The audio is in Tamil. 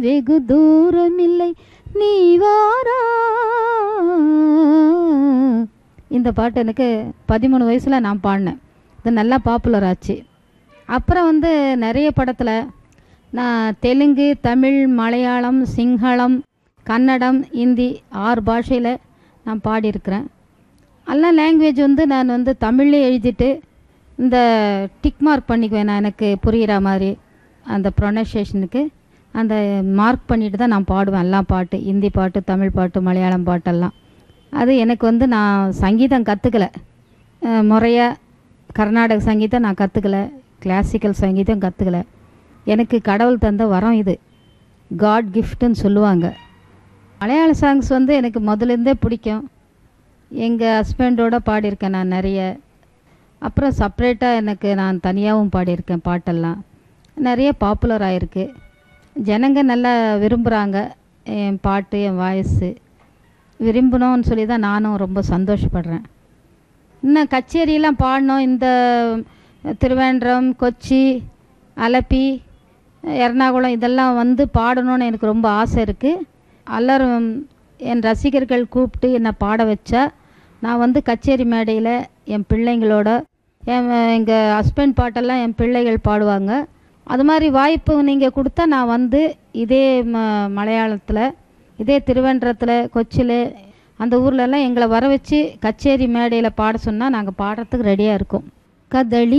வெகு தூரமில்லை நீ வாரா இந்த பாட்டு எனக்கு பதிமூணு வயசில் நான் பாடினேன் இது நல்லா பாப்புலர் ஆச்சு அப்புறம் வந்து நிறைய படத்தில் நான் தெலுங்கு தமிழ் மலையாளம் சிங்களம் கன்னடம் ஹிந்தி ஆறு பாஷையில் நான் பாடியிருக்கிறேன் எல்லா லாங்குவேஜ் வந்து நான் வந்து தமிழ்லே எழுதிட்டு இந்த டிக் மார்க் பண்ணிக்குவேன் நான் எனக்கு புரிகிற மாதிரி அந்த ப்ரொனன்சியேஷனுக்கு அந்த மார்க் பண்ணிட்டு தான் நான் பாடுவேன் எல்லாம் பாட்டு ஹிந்தி பாட்டு தமிழ் பாட்டு மலையாளம் பாட்டெல்லாம் அது எனக்கு வந்து நான் சங்கீதம் கற்றுக்கல முறையாக கர்நாடக சங்கீதம் நான் கற்றுக்கல கிளாசிக்கல் சங்கீதம் கற்றுக்கல எனக்கு கடவுள் தந்த வரம் இது காட் கிஃப்ட்டுன்னு சொல்லுவாங்க மலையாள சாங்ஸ் வந்து எனக்கு முதலேருந்தே பிடிக்கும் எங்கள் ஹஸ்பண்டோட பாடியிருக்கேன் நான் நிறைய அப்புறம் செப்ரேட்டாக எனக்கு நான் தனியாகவும் பாடியிருக்கேன் பாட்டெல்லாம் நிறைய பாப்புலர் ஆகிருக்கு ஜனங்க நல்லா விரும்புகிறாங்க என் பாட்டு என் வாய்ஸு விரும்பணும்னு சொல்லி தான் நானும் ரொம்ப சந்தோஷப்படுறேன் இன்னும் கச்சேரியெல்லாம் பாடணும் இந்த திருவேண்டரம் கொச்சி அலப்பி எர்ணாகுளம் இதெல்லாம் வந்து பாடணும்னு எனக்கு ரொம்ப ஆசை இருக்குது எல்லாரும் என் ரசிகர்கள் கூப்பிட்டு என்னை பாட வச்சா நான் வந்து கச்சேரி மேடையில் என் பிள்ளைங்களோட என் எங்கள் ஹஸ்பண்ட் பாட்டெல்லாம் என் பிள்ளைகள் பாடுவாங்க அது மாதிரி வாய்ப்பு நீங்கள் கொடுத்தா நான் வந்து இதே ம மலையாளத்தில் இதே திருவன்றத்தில் கொச்சியில் அந்த ஊர்லெல்லாம் எங்களை வர வச்சு கச்சேரி மேடையில் பாட சொன்னால் நாங்கள் பாடுறதுக்கு ரெடியாக இருக்கோம் கதளி